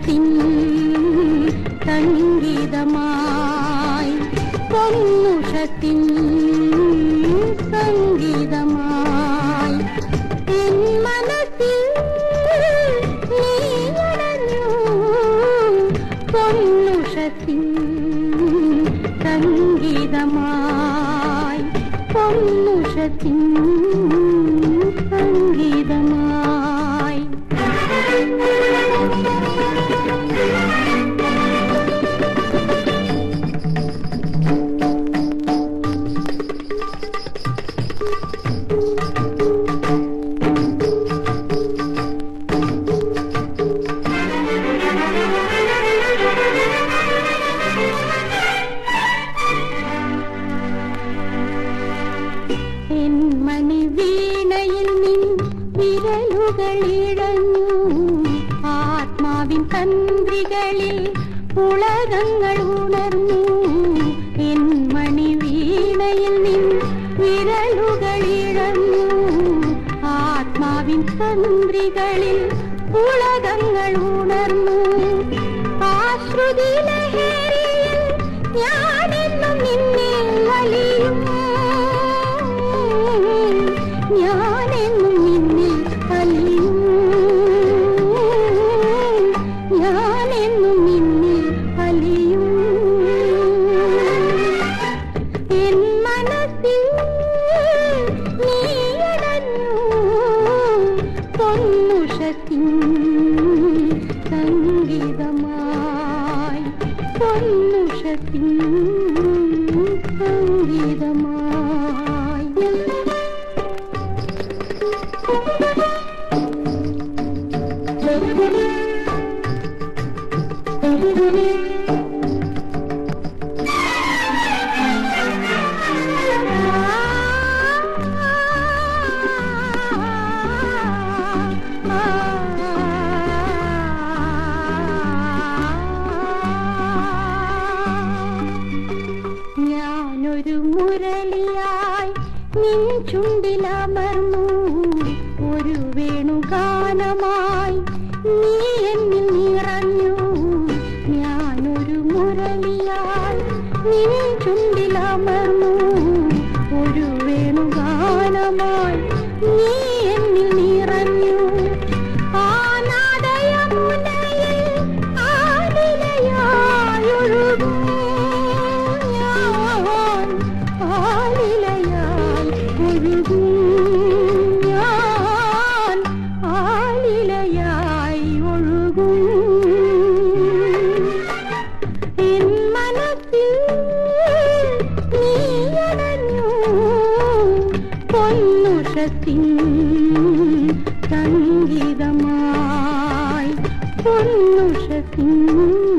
പൊന്നുഷത്തിൻ സംഗീതമായി പൊന്നുഷത്തിൻ സംഗീതമായി N മനസ്സിൽ നീയണഞ്ഞു പൊന്നുഷത്തിൻ സംഗീതമായി പൊന്നുഷത്തിൻ സംഗീതമായി N മണി വീണയിൽ നിൻ വിരലുകളിഴഞ്ഞു ആത്മാവിൻ തന്ത്രികളിൽ പുളകങ്ങൾ ഉണർന്നു എൻ മണി വീണയിൽ നിൻ വിരലുകളിഴഞ്ഞു ആത്മാവിൻ തന്ത്രികളിൽ പുളകങ്ങൾ ഉണർന്നു ആശ്രുതി ലഹരിയിൽ ഞാനെന്നും നിന്നെ വലിയും ഞാനെന്നും നിന്നിൽ അലിയും ഞാനെന്നും നിന്നിൽ അലിയും എൻ മനസ്സിൽ നീയടഞ്ഞു പൊന്നുഷത്തിൻ സംഗീതമായി പൊന്നുഷത്തിൻ സംഗീതമായി ഞാനൊരു മുരളിയായി നിൻ ചുണ്ടിലമർന്നു ഒരു വേണുഗാനമായി നീ എന്നിൽ നിറഞ്ഞു ഞാനൊരു മുരളിയായി നിൻ ചുണ്ടിലമർന്നു ഒരു വേണുഗാനമായി നീ എന്നിൽ നിറഞ്ഞു ആനാദയമുനയിൽ ആലിലയായൊഴുകും ഞാൻ ആലിലയായി ഒഴുകും ഞാൻ ആലിലയായി ഒഴുകും എൻ മനസ്സിൽ നീയണഞ്ഞു പൊന്നുഷത്തിൻ സംഗീതമായി പൊന്നുഷത്തിൻ